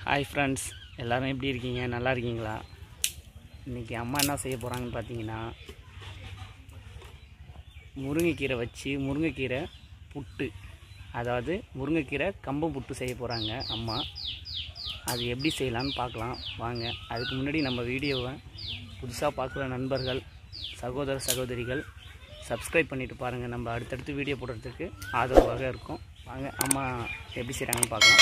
hi friends எல்லோரும் எப்படி இருக்கீங்க நல்லா இருக்கீங்களா இன்றைக்கி அம்மா என்ன செய்ய போகிறாங்கன்னு பார்த்தீங்கன்னா முருங்கைக்கீரை வச்சு முருங்கைக்கீரை புட்டு அதாவது முருங்கைக்கீரை கம்பம் புட்டு செய்ய போகிறாங்க அம்மா அது எப்படி செய்யலான்னு பார்க்கலாம் வாங்க அதுக்கு முன்னாடி நம்ம வீடியோவை புதுசாக பார்க்குற நண்பர்கள் சகோதர சகோதரிகள் சப்ஸ்கிரைப் பண்ணிட்டு பாருங்கள் நம்ம அடுத்தடுத்து வீடியோ போடுறதுக்கு ஆதரவாக இருக்கும் வாங்க அம்மா எப்படி செய்கிறாங்கன்னு பார்க்கலாம்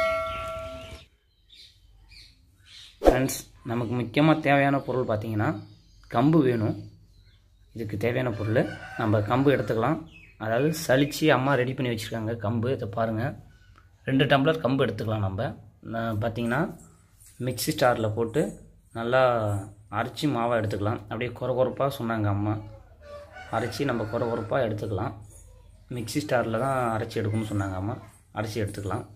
ஃப்ரெண்ட்ஸ் நமக்கு முக்கியமாக தேவையான பொருள் பார்த்திங்கன்னா கம்பு வேணும் இதுக்கு தேவையான பொருள் நம்ம கம்பு எடுத்துக்கலாம் அதாவது சலிச்சு அம்மா ரெடி பண்ணி வச்சுருக்காங்க கம்பு இதை பாருங்கள் ரெண்டு டம்ளர் கம்பு எடுத்துக்கலாம் நம்ம நான் பார்த்தீங்கன்னா மிக்ஸி ஸ்டாரில் போட்டு நல்லா அரைச்சி மாவாக எடுத்துக்கலாம் அப்படியே குறை குறைப்பாக சொன்னாங்க அம்மா அரைச்சி நம்ம குறை குறைப்பாக எடுத்துக்கலாம் மிக்ஸி ஸ்டாரில் தான் அரைச்சி எடுக்கணும்னு சொன்னாங்க அம்மா அரைச்சி எடுத்துக்கலாம்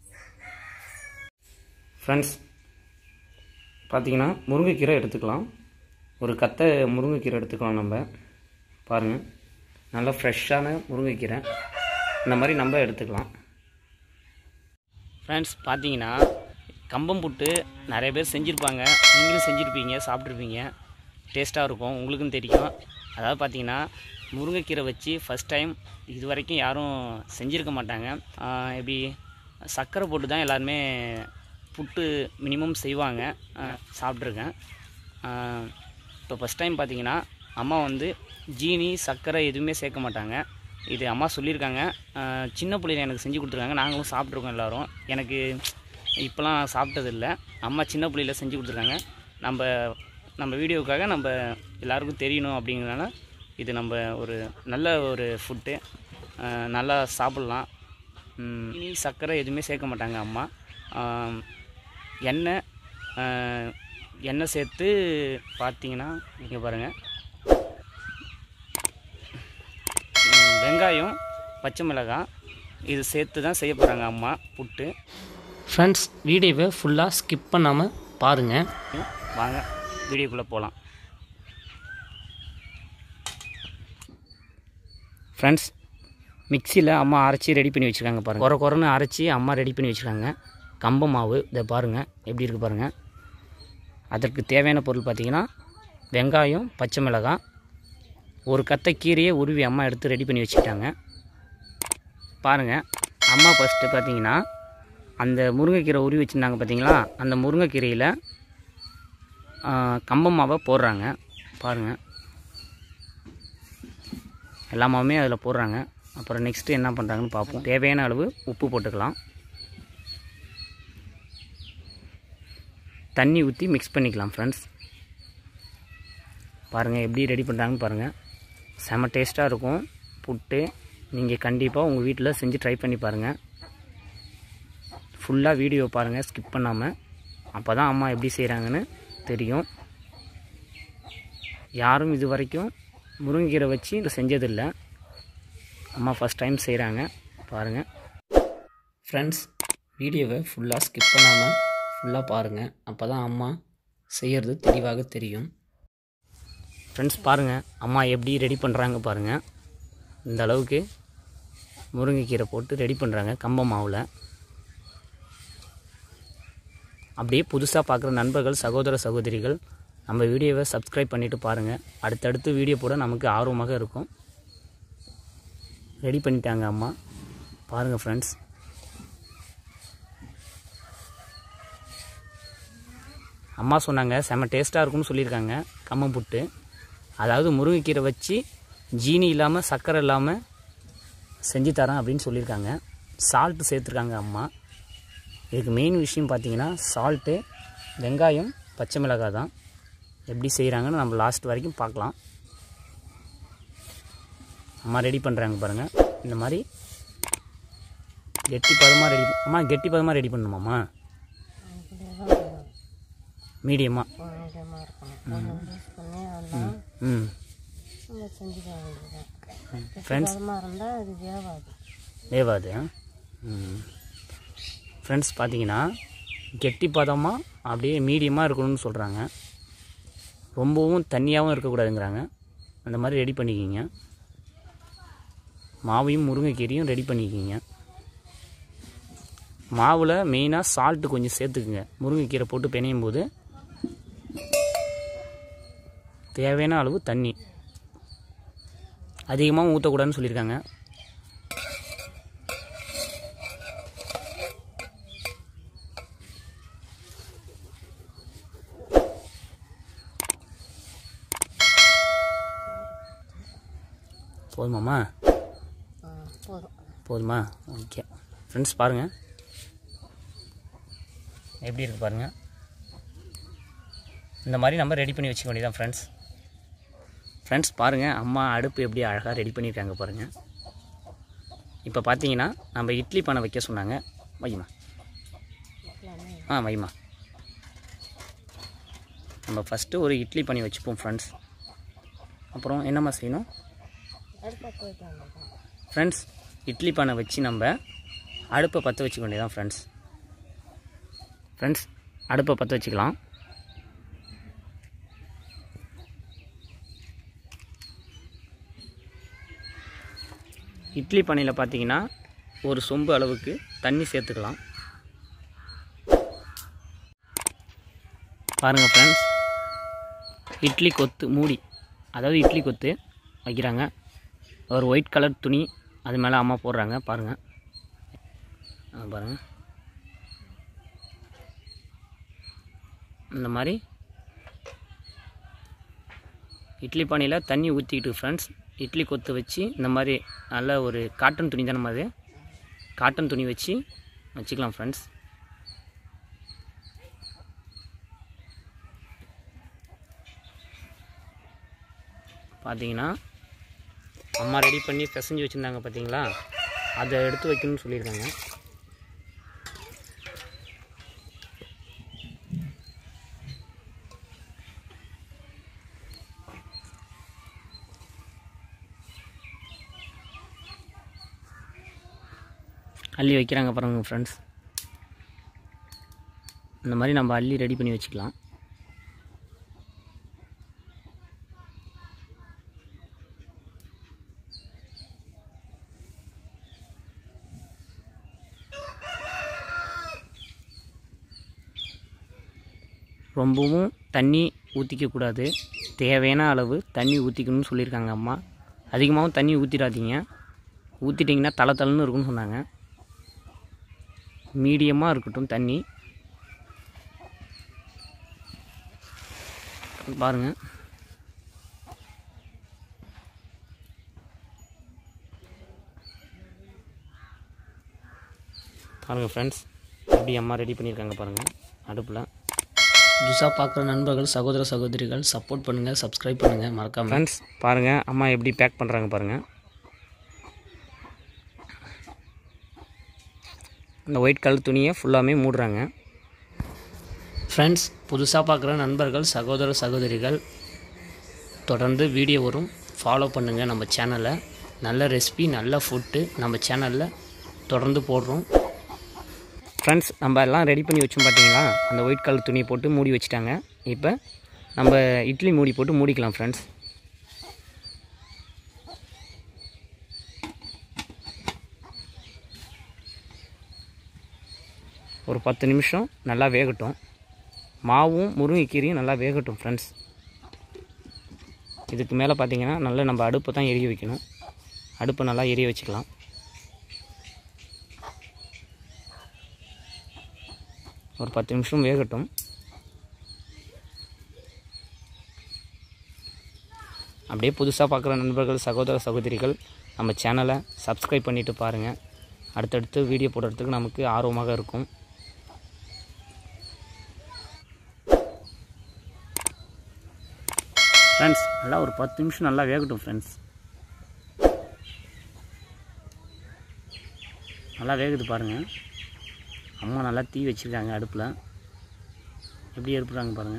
ஃப்ரெண்ட்ஸ் பார்த்தீங்கன்னா முருங்கைக்கீரை எடுத்துக்கலாம் ஒரு கத்தை முருங்கைக்கீரை எடுத்துக்கலாம் நம்ம பாருங்கள் நல்லா ஃப்ரெஷ்ஷான முருங்கைக்கீரை இந்த மாதிரி நம்ம எடுத்துக்கலாம் ஃப்ரெண்ட்ஸ் பார்த்தீங்கன்னா கம்பம் புட்டு நிறைய பேர் செஞ்சுருப்பாங்க நீங்களும் செஞ்சுருப்பீங்க சாப்பிட்ருப்பீங்க டேஸ்ட்டாக இருக்கும் உங்களுக்கும் தெரியும் அதாவது பார்த்தீங்கன்னா முருங்கைக்கீரை வச்சு ஃபஸ்ட் டைம் இது வரைக்கும் யாரும் செஞ்சுருக்க மாட்டாங்க ஆஹ் எப்படி சர்க்கரை போட்டு தான் எல்லாருமே புட்டு மினிமம் செய்வாங்க ஆஹ் சாப்பிட்ருக்கேன் இப்போ ஃபஸ்ட் டைம் பார்த்தீங்கன்னா அம்மா வந்து ஜீனி சர்க்கரை எதுவுமே சேர்க்க மாட்டாங்க இது அம்மா சொல்லியிருக்காங்க ஆஹ் சின்ன பிள்ளைங்க எனக்கு செஞ்சு கொடுத்துருக்காங்க நாங்களும் சாப்பிட்ருக்கோம் எல்லோரும் எனக்கு இப்போலாம் சாப்பிட்டதில்ல அம்மா சின்ன பிள்ளையில செஞ்சு கொடுத்துருக்காங்க நம்ம நம்ம வீடியோவுக்காக நம்ம எல்லாருக்கும் தெரியணும் அப்படிங்கிறனால இது நம்ம ஒரு நல்ல ஒரு ஃபுட்டு நல்லா சாப்பிட்லாம் ம், இனி சர்க்கரை எதுவுமே சேர்க்க மாட்டாங்க அம்மா ஆம், எண்ணெய் ஆஹ், எண்ணெய் சேர்த்து பார்த்தீங்கன்னா இங்கே பாருங்கள் ம், வெங்காயம் பச்சை மிளகாய் இது சேர்த்து தான் செய்ய போகிறாங்க அம்மா புட்டு ஃப்ரெண்ட்ஸ் வீடியோவை ஃபுல்லாக ஸ்கிப் பண்ணாமல் பாருங்கள் வாங்க வீடியோக்குள்ளே போகலாம் ஃப்ரெண்ட்ஸ் மிக்சியில் அம்மா அரைச்சி ரெடி பண்ணி வச்சுருக்காங்க பாருங்கள் குறை குறைன்னு அரைச்சி அம்மா ரெடி பண்ணி வச்சுருக்காங்க கம்ப மாவு இதை பாருங்கள் எப்படி இருக்குது பாருங்கள் அதற்கு தேவையான பொருள் பார்த்திங்கன்னா வெங்காயம் பச்சை மிளகாய் ஒரு கத்தை கீரையை உருவி அம்மா எடுத்து ரெடி பண்ணி வச்சுக்கிட்டாங்க பாருங்கள் அம்மா ஃபஸ்ட்டு பார்த்தீங்கன்னா அந்த முருங்கைக்கீரை உருவி வச்சுருந்தாங்க பார்த்தீங்களா அந்த முருங்கைக்கீரையில் கம்ப மாவை போடுறாங்க பாருங்கள் எல்லா மாவுமே அதில் போடுறாங்க அப்புறம் நெக்ஸ்ட்டு என்ன பண்ணுறாங்கன்னு பார்ப்போம் தேவையான அளவு உப்பு போட்டுக்கலாம் தண்ணி ஊற்றி மிக்ஸ் பண்ணிக்கலாம் ஃப்ரெண்ட்ஸ் பாருங்கள் எப்படி ரெடி பண்ணுறாங்கன்னு பாருங்கள் செம டேஸ்ட்டாக இருக்கும் புட்டு நீங்கள் கண்டிப்பாக உங்கள் வீட்டில் செஞ்சு ட்ரை பண்ணி பாருங்கள் ஃபுல்லாக வீடியோ பாருங்கள் ஸ்கிப் பண்ணாமல் அப்போ தான் அம்மா எப்படி செய்கிறாங்கன்னு தெரியும் யாரும் இது வரைக்கும் முருங்கைக்கீரை வச்சு இதை செஞ்சதில்லை அம்மா ஃபஸ்ட் டைம் செய்கிறாங்க பாருங்கள் ஃப்ரெண்ட்ஸ் வீடியோவை ஃபுல்லாக ஸ்கிப் பண்ணாமல் ஃபுல்லாக பாருங்கள் அப்போ தான் அம்மா செய்கிறது தெளிவாக தெரியும் ஃப்ரெண்ட்ஸ் பாருங்கள் அம்மா எப்படி ரெடி பண்ணுறாங்க பாருங்கள் இந்த அளவுக்கு முருங்கைக்கீரை போட்டு ரெடி பண்ணுறாங்க கம்ப மாவில் அப்படியே புதுசாக பார்க்குற நண்பர்கள் சகோதர சகோதரிகள் நம்ம வீடியோவை சப்ஸ்கிரைப் பண்ணிவிட்டு பாருங்கள் அடுத்தடுத்து வீடியோ போட நமக்கு ஆர்வமாக இருக்கும் ரெடி பண்ணிட்டாங்க அம்மா பாருங்கள் ஃப்ரெண்ட்ஸ் அம்மா சொன்னாங்க செம்ம டேஸ்ட்டாக இருக்கும்னு சொல்லியிருக்காங்க கம்மம் புட்டு அதாவது முருங்கைக்கீரை வச்சு ஜீனி இல்லாமல் சர்க்கரை இல்லாமல் செஞ்சு தரேன் அப்படின்னு சொல்லியிருக்காங்க சால்ட்டு சேர்த்துருக்காங்க அம்மா இதுக்கு மெயின் விஷயம் பார்த்தீங்கன்னா சால்ட்டு வெங்காயம் பச்சை மிளகாய் தான் எப்படி செய்கிறாங்கன்னு நம்ம லாஸ்ட் வரைக்கும் பார்க்கலாம் அம்மா ரெடி பண்ணுறாங்க பாருங்கள் இந்த மாதிரி கெட்டி பதமாக ரெடி அம்மா கெட்டி பதமாக ரெடி பண்ணணுமாம்மா மீடியமாக கொஞ்சமாக இருக்கணும் யூஸ் பண்ணி அதெல்லாம் ம் நம்ம செஞ்சுக்க வேண்டியதுதான் ஃப்ரெண்ட்ஸ் பதமாக இருந்தால் அது வேவாது வேவாது ம் ஃப்ரெண்ட்ஸ் பார்த்தீங்கன்னா கெட்டி பதமாக அப்படியே மீடியமாக இருக்கணும்னு சொல்கிறாங்க ரொம்பவும் தண்ணியாகவும் இருக்கக்கூடாதுங்கிறாங்க அந்த மாதிரி ரெடி பண்ணிக்கிங்க மாவையும் முருங்கைக்கீரையும் ரெடி பண்ணிக்கிங்க மாவில் மெயினாக சால்ட்டு கொஞ்சம் சேர்த்துக்குங்க முருங்கைக்கீரை போட்டு பிணையும் போது தேவையான அளவு தண்ணி அதிகமாக ஊற்றக்கூடாதுன்னு சொல்லியிருக்காங்க போதுமாம்மா ஆ போதும் போதுமா ஓகே ஃப்ரெண்ட்ஸ் பாருங்கள் எப்படி இருக்குது பாருங்கள் இந்த மாதிரி நம்ம ரெடி பண்ணி வச்சுக்க வேண்டியதான் ஃப்ரெண்ட்ஸ் ஃப்ரெண்ட்ஸ் பாருங்கள் அம்மா அடுப்பு எப்படி அழகாக ரெடி பண்ணியிருக்காங்க பாருங்கள் இப்போ பார்த்தீங்கன்னா நம்ம இட்லி பானை வைக்க சொன்னாங்க வைமா ஆ வைமா நம்ம ஃபஸ்ட்டு ஒரு இட்லி பண்ணி வச்சுப்போம் ஃப்ரெண்ட்ஸ் அப்புறம் என்னம்மா செய்யணும் அடுப்பை போயிட்டு வந்துடும் ஃப்ரெண்ட்ஸ் இட்லி பானை வச்சு நம்ம அடுப்பை பற்ற வச்சுக்க வேண்டியதான் ஃப்ரெண்ட்ஸ் ஃப்ரெண்ட்ஸ் அடுப்பை பற்ற வச்சுக்கலாம் இட்லி பானையில் பார்த்தீங்கன்னா ஒரு சொம்பு அளவுக்கு தண்ணி சேர்த்துக்கலாம் பாருங்கள் ஃப்ரெண்ட்ஸ் இட்லி கொத்து மூடி அதாவது இட்லி கொத்து வைக்கிறாங்க ஒரு ஒயிட் கலர் துணி அது மேலே அம்மா போடுறாங்க பாருங்கள் பாருங்கள் இந்த மாதிரி இட்லி பானையில் தண்ணி ஊற்றிக்கிட்டு ஃப்ரெண்ட்ஸ் இட்லி கொத்து வச்சு இந்த மாதிரி நல்ல ஒரு காட்டன் துணி தானே அது காட்டன் துணி வச்சு வச்சுக்கலாம் ஃப்ரெண்ட்ஸ் பார்த்தீங்கன்னா அம்மா ரெடி பண்ணி பிசைஞ்சு வச்சுருந்தாங்க பார்த்தீங்களா அதை எடுத்து வைக்கணும்னு சொல்லியிருக்காங்க அள்ளி வைக்கிறாங்க பாருங்க ஃப்ரெண்ட்ஸ் இந்த மாதிரி நம்ம அள்ளி ரெடி பண்ணி வச்சுக்கலாம் ரொம்பவும் தண்ணி ஊற்றிக்கக்கூடாது தேவையான அளவு தண்ணி ஊற்றிக்கணும்னு சொல்லியிருக்காங்க அம்மா அதிகமாகவும் தண்ணி ஊற்றிடாதீங்க ஊற்றிட்டிங்கன்னா தலை தலைன்னு இருக்கும்னு சொன்னாங்க மீடியமாக இருக்கட்டும் தண்ணி பாருங்கள் பாருங்கள் ஃப்ரெண்ட்ஸ் எப்படி அம்மா ரெடி பண்ணியிருக்காங்க பாருங்கள் அடுப்பில் புதுசாக பார்க்குற நண்பர்கள் சகோதர சகோதரிகள் சப்போர்ட் பண்ணுங்கள் சப்ஸ்கிரைப் பண்ணுங்கள் மறக்காம ஃப்ரெண்ட்ஸ் பாருங்கள் அம்மா எப்படி பேக் பண்ணுறாங்க பாருங்கள் இந்த ஒயிட் கலர் துணியை ஃபுல்லாமே மூடுறாங்க ஃப்ரெண்ட்ஸ் புதுசாக பார்க்குற நண்பர்கள் சகோதர சகோதரிகள் தொடர்ந்து வீடியோ வரும் ஃபாலோ பண்ணுங்கள் நம்ம சேனலை நல்ல ரெசிபி நல்ல ஃபுட்டு நம்ம சேனலில் தொடர்ந்து போடுறோம் ஃப்ரெண்ட்ஸ் நம்ம எல்லாம் ரெடி பண்ணி வச்சோம் பார்த்தீங்களா அந்த ஒயிட் கலர் துணியை போட்டு மூடி வச்சுட்டாங்க இப்போ நம்ம இட்லி மூடி போட்டு மூடிக்கலாம் ஃப்ரெண்ட்ஸ் ஒரு பத்து நிமிஷம் நல்லா வேகட்டும் மாவும் முருங்கைக்கீரையும் நல்லா வேகட்டும் ஃப்ரெண்ட்ஸ் இதுக்கு மேலே பார்த்தீங்கன்னா நல்லா நம்ம அடுப்பை தான் எரிய வைக்கணும் அடுப்பை நல்லா எரிய வச்சுக்கலாம் ஒரு பத்து நிமிஷம் வேகட்டும் அப்படியே புதுசாக பார்க்குற நண்பர்கள் சகோதர சகோதரிகள் நம்ம சேனலை சப்ஸ்கிரைப் பண்ணிவிட்டு பாருங்கள் அடுத்தடுத்து வீடியோ போடுறதுக்கு நமக்கு ஆர்வமாக இருக்கும் ஃப்ரெண்ட்ஸ் நல்லா ஒரு பத்து நிமிஷம் நல்லா வேகட்டும் ஃப்ரெண்ட்ஸ் நல்லா வேகுது பாருங்கள் அம்மா நல்லா தீ வச்சுருக்காங்க அடுப்பில் எப்படி எடுப்புறாங்க பாருங்கள்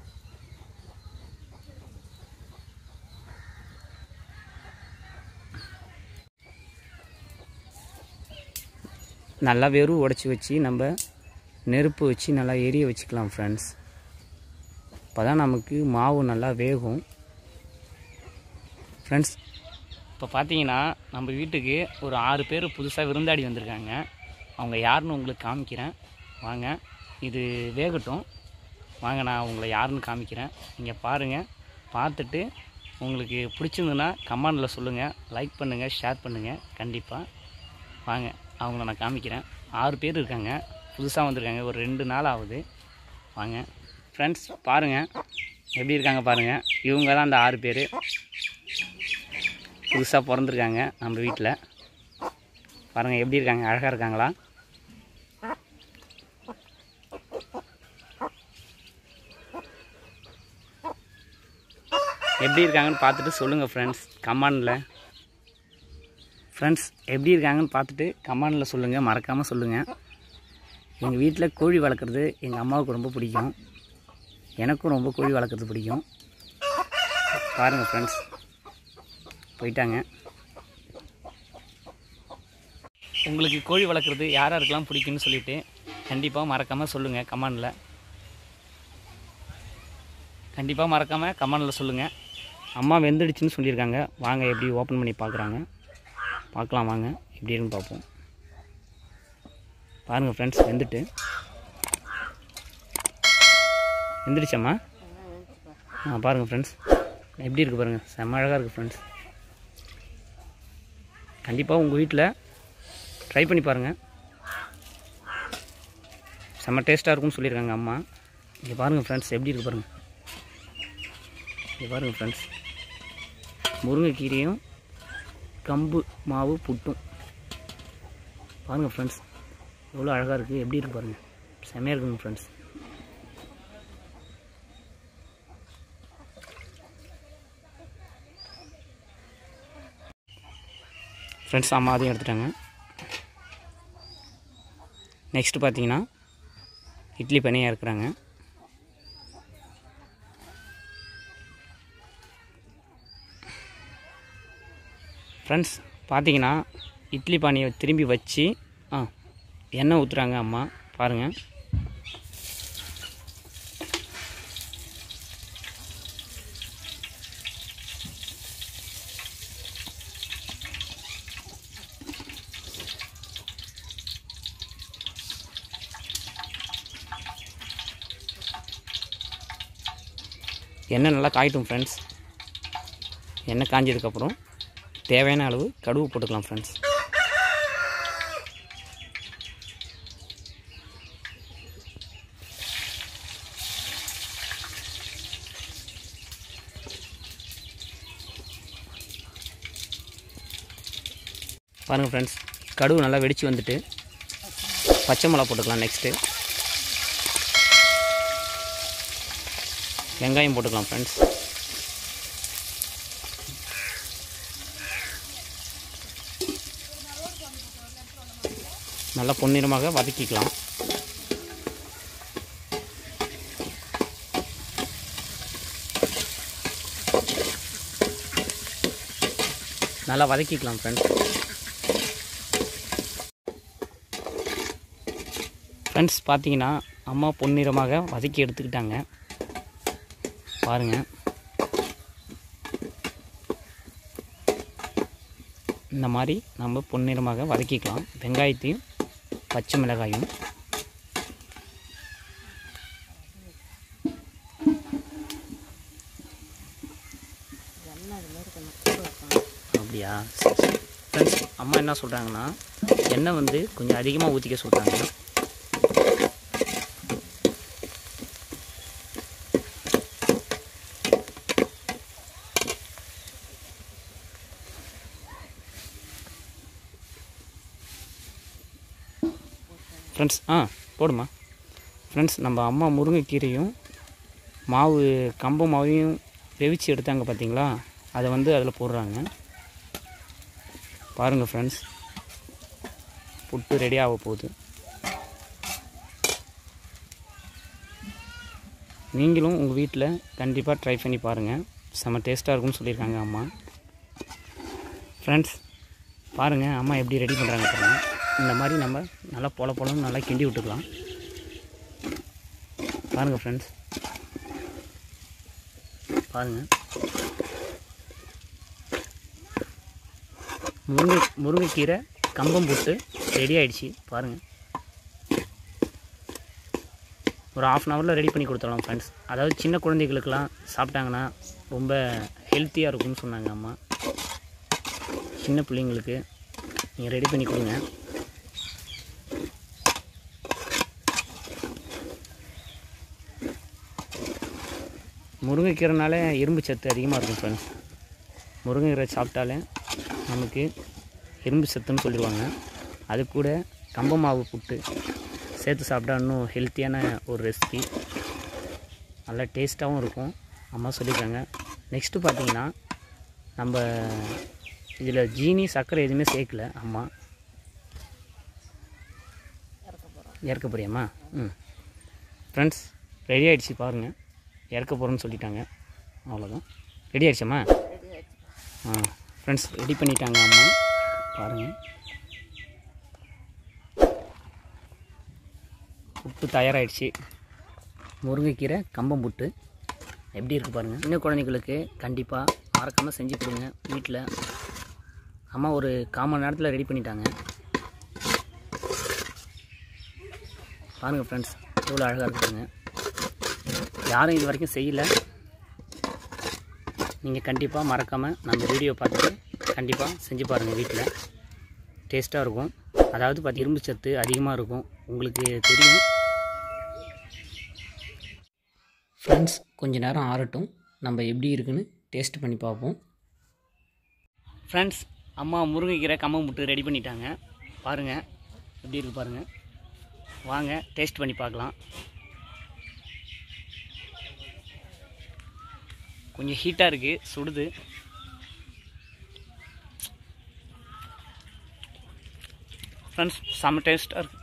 நல்லா வெறும் உடச்சி வச்சு நம்ம நெருப்பு வச்சு நல்லா எரிய வச்சுக்கலாம் ஃப்ரெண்ட்ஸ் அப்போ தான் நமக்கு மாவு நல்லா வேகும் ஃப்ரெண்ட்ஸ் இப்போ பார்த்தீங்கன்னா நம்ம வீட்டுக்கு ஒரு ஆறு பேர் புதுசாக விருந்தாடி வந்திருக்காங்க அவங்க யாருன்னு உங்களுக்கு காமிக்கிறேன் வாங்க இது வேகட்டும் வாங்க நான் உங்களை யாருன்னு காமிக்கிறேன் நீங்கள் பாருங்கள் பார்த்துட்டு உங்களுக்கு பிடிச்சிருந்துன்னா கமெண்டில் சொல்லுங்கள் லைக் பண்ணுங்கள் ஷேர் பண்ணுங்கள் கண்டிப்பாக வாங்க அவங்கள நான் காமிக்கிறேன் ஆறு பேர் இருக்காங்க புதுசாக வந்திருக்காங்க ஒரு ரெண்டு நாள் ஆகுது வாங்க ஃப்ரெண்ட்ஸ் பாருங்கள் எப்படி இருக்காங்க பாருங்கள் இவங்க தான் அந்த ஆறு பேர் புதுசாக பிறந்திருக்காங்க நம்ம வீட்டில் பாருங்கள் எப்படி இருக்காங்க அழகாக இருக்காங்களா எப்படி இருக்காங்கன்னு பார்த்துட்டு சொல்லுங்கள் ஃப்ரெண்ட்ஸ் கமெண்டில் ஃப்ரெண்ட்ஸ் எப்படி இருக்காங்கன்னு பார்த்துட்டு கமெண்டில் சொல்லுங்கள் மறக்காமல் சொல்லுங்கள் எங்கள் வீட்டில் கோழி வளர்க்குறது எங்கள் அம்மாவுக்கு ரொம்ப பிடிக்கும் எனக்கும் ரொம்ப கோழி வளர்க்குறது பிடிக்கும் பாருங்கள் ஃப்ரெண்ட்ஸ் போயிட்டாங்க உங்களுக்கு கோழி வளர்க்குறது யார் யாருக்கெல்லாம் பிடிக்குன்னு சொல்லிட்டு கண்டிப்பாக மறக்காமல் சொல்லுங்கள் கமெண்டில் கண்டிப்பாக மறக்காமல் கமெண்டில் சொல்லுங்கள் அம்மா வெந்துடுச்சுன்னு சொல்லியிருக்காங்க வாங்க எப்படி ஓப்பன் பண்ணி பார்க்குறாங்க பார்க்கலாம் வாங்க எப்படின்னு பார்ப்போம் பாருங்கள் ஃப்ரெண்ட்ஸ் வெந்துட்டு வெந்துடுச்சம்மா ஆ பாருங்கள் ஃப்ரெண்ட்ஸ் எப்படி இருக்குது பாருங்கள் செம்ம அழகாக இருக்குது ஃப்ரெண்ட்ஸ் கண்டிப்பாக உங்கள் வீட்டில் ட்ரை பண்ணி பாருங்கள் செம்ம டேஸ்ட்டாக இருக்கும்னு சொல்லியிருக்காங்க அம்மா இங்கே பாருங்கள் ஃப்ரெண்ட்ஸ் எப்படி இருக்குது பாருங்கள் இங்கே பாருங்கள் ஃப்ரெண்ட்ஸ் முருங்கைக்கீரையும் கம்பு மாவு புட்டும் பாருங்கள் ஃப்ரெண்ட்ஸ் எவ்வளோ அழகாக இருக்குது எப்படி இருக்கு பாருங்கள் செம்மையாக இருக்குங்க ஃப்ரெண்ட்ஸ் ஃப்ரெண்ட்ஸ் அம்மா அதையும் எடுத்துட்டாங்க நெக்ஸ்ட்டு பார்த்தீங்கன்னா இட்லி பனியாக இருக்கிறாங்க ஃப்ரெண்ட்ஸ் பார்த்தீங்கன்னா இட்லி பானையை திரும்பி வச்சு ஆ எண்ணெய் ஊற்றுறாங்க அம்மா பாருங்கள் எண்ணெய் நல்லா காயட்டும் ஃப்ரெண்ட்ஸ் எண்ணெய் காஞ்சதுக்கப்புறம் தேவையான அளவு கடுகு போட்டுக்கலாம் ஃப்ரெண்ட்ஸ் பாருங்கள் ஃப்ரெண்ட்ஸ் கடுகு நல்லா வெடித்து வந்துட்டு பச்சை மிளகா போட்டுக்கலாம் நெக்ஸ்ட்டு வெங்காயம் போட்டுக்கலாம் ஃப்ரெண்ட்ஸ் நல்லா பொன்னிறமாக வதக்கிக்கலாம் நல்லா வதக்கிக்கலாம் ஃப்ரெண்ட்ஸ் ஃப்ரெண்ட்ஸ் பார்த்தீங்கன்னா அம்மா பொன்னிறமாக வதக்கி எடுத்துக்கிட்டாங்க பாருங்கள் இந்த மாதிரி நம்ம பொன்னிறமாக வதக்கிக்கலாம் வெங்காயத்தையும் பச்சை மிளகாயும் எண்ணெய் அது மாதிரி கொஞ்சம் கூட வைக்கணும் அப்படியா சரி சரி ஃப்ரெண்ட்ஸ் அம்மா என்ன சொல்கிறாங்கன்னா எண்ணெய் வந்து கொஞ்சம் அதிகமாக ஊற்றிக்க சொல்கிறாங்க ஃப்ரெண்ட்ஸ் ஆ போடுமா ஃப்ரெண்ட்ஸ் நம்ம அம்மா முருங்கைக்கீரையும் மாவு கம்பு மாவையும் வெவிச்சு எடுத்தாங்க பார்த்தீங்களா அதை வந்து அதில் போடுறாங்க பாருங்கள் ஃப்ரெண்ட்ஸ் புட்டு ரெடி ஆக போகுது நீங்களும் உங்கள் வீட்டில் கண்டிப்பாக ட்ரை பண்ணி பாருங்கள் செம்ம டேஸ்ட்டாக இருக்கும்னு சொல்லியிருக்காங்க அம்மா ஃப்ரெண்ட்ஸ் பாருங்கள் அம்மா எப்படி ரெடி பண்ணுறாங்க பாருங்கள் இந்த மாதிரி நம்ம நல்லா பொல பொலன்னு நல்லா கிண்டி விட்டுக்கலாம் பாருங்கள் ஃப்ரெண்ட்ஸ் பாருங்கள் முருங்கை முருங்கைக்கீரை கம்பம் போட்டு ரெடி ஆயிடுச்சு பாருங்கள் ஒரு ஆஃப் அன் ஹவரில் ரெடி பண்ணி கொடுத்துடலாம் ஃப்ரெண்ட்ஸ் அதாவது சின்ன குழந்தைகளுக்கெல்லாம் சாப்பிட்டாங்கன்னா ரொம்ப ஹெல்த்தியாக இருக்கும்னு சொன்னாங்க அம்மா சின்ன பிள்ளைங்களுக்கு நீங்கள் ரெடி பண்ணி கொடுங்க முருங்கைக்கீரைனால இரும்பு சத்து அதிகமாக இருக்கும் ஃப்ரெண்ட்ஸ் முருங்கைக்கீரை சாப்பிட்டாலே நமக்கு இரும்பு சத்துன்னு சொல்லிடுவாங்க அது கூட கம்ப மாவு புட்டு சேர்த்து சாப்பிட்டா இன்னும் ஹெல்த்தியான ஒரு ரெசிபி நல்லா டேஸ்ட்டாகவும் இருக்கும் அம்மா சொல்லியிருக்காங்க நெக்ஸ்ட்டு பார்த்தீங்கன்னா நம்ம இதில் ஜீனி சர்க்கரை எதுவுமே சேர்க்கல அம்மா இறக்க போறியாம்மா ம் ஃப்ரெண்ட்ஸ் ரெடி ஆகிடுச்சு பாருங்கள் இறக்க போகிறோன்னு சொல்லிட்டாங்க அவ்வளோதான் ரெடி ஆயிடுச்சாம்மா ரெடி ஆச்சு ஆ ஃப்ரெண்ட்ஸ் ரெடி பண்ணிட்டாங்க அம்மா பாருங்கள் உப்பு தயாராகிடுச்சு முருங்கைக்கீரை கம்பம் புட்டு எப்படி இருக்குது பாருங்கள் சின்ன குழந்தைங்களுக்கு கண்டிப்பாக மறக்காமல் செஞ்சு கொடுங்க வீட்டில் அம்மா ஒரு கால் மணி நேரத்தில் ரெடி பண்ணிட்டாங்க பாருங்கள் ஃப்ரெண்ட்ஸ் எவ்வளோ அழகாக இருக்குதுங்க யாரும் இது வரைக்கும் செய்யலை நீங்கள் கண்டிப்பாக மறக்காமல் நம்ம வீடியோ பார்த்துட்டு கண்டிப்பாக செஞ்சு பாருங்கள் வீட்டில் டேஸ்ட்டாக இருக்கும் அதாவது பார்த்து இரும்பு சத்து அதிகமாக இருக்கும் உங்களுக்கு தெரியும் ஃப்ரெண்ட்ஸ் கொஞ்ச நேரம் ஆறட்டும் நம்ம எப்படி இருக்குன்னு டேஸ்ட் பண்ணி பார்ப்போம் ஃப்ரெண்ட்ஸ் அம்மா முருங்கைக்கீரை கம்மம் முட்டு ரெடி பண்ணிட்டாங்க பாருங்கள் எப்படி இருக்கு பாருங்கள் வாங்க டேஸ்ட் பண்ணி பார்க்கலாம் கொஞ்சம் ஹீட்டாக இருக்குது சுடுது ஃப்ரெண்ட்ஸ் செம்ம டேஸ்ட்டாக இருக்கு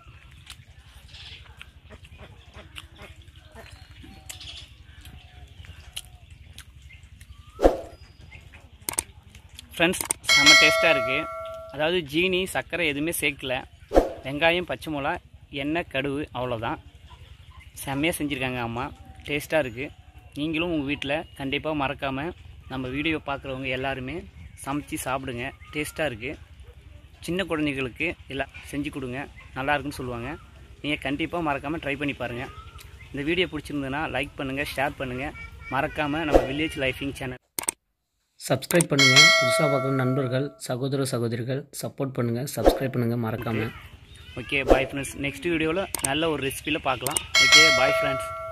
ஃப்ரெண்ட்ஸ் செம்ம டேஸ்ட்டாக இருக்குது அதாவது ஜீனி சர்க்கரை எதுவுமே சேர்க்கல வெங்காயம் பச்சை மிளகா எண்ணெய் கடுகு அவ்வளோதான் செம்மையாக செஞ்சுருக்காங்க அம்மா டேஸ்ட்டாக இருக்குது நீங்களும் உங்கள் வீட்டில் கண்டிப்பாக மறக்காமல் நம்ம வீடியோ பார்க்குறவங்க எல்லாருமே சமைச்சு சாப்பிடுங்க டேஸ்ட்டாக இருக்குது சின்ன குழந்தைகளுக்கு எல்லாம் செஞ்சு கொடுங்க நல்லா இருக்குன்னு சொல்லுவாங்க நீங்கள் கண்டிப்பாக மறக்காமல் ட்ரை பண்ணி பாருங்கள் இந்த வீடியோ பிடிச்சிருந்ததுன்னா லைக் பண்ணுங்கள் ஷேர் பண்ணுங்கள் மறக்காமல் நம்ம வில்லேஜ் லைஃபிங் சேனல் சப்ஸ்கிரைப் பண்ணுங்கள் புதுசாக பார்க்குற நண்பர்கள் சகோதர சகோதரிகள் சப்போர்ட் பண்ணுங்கள் சப்ஸ்கிரைப் பண்ணுங்கள் மறக்காமல் ஓகே பாய் ஃப்ரெண்ட்ஸ் நெக்ஸ்ட் வீடியோவில் நல்ல ஒரு ரெசிபியில் பார்க்கலாம் ஓகே பாய் ஃப்ரெண்ட்ஸ்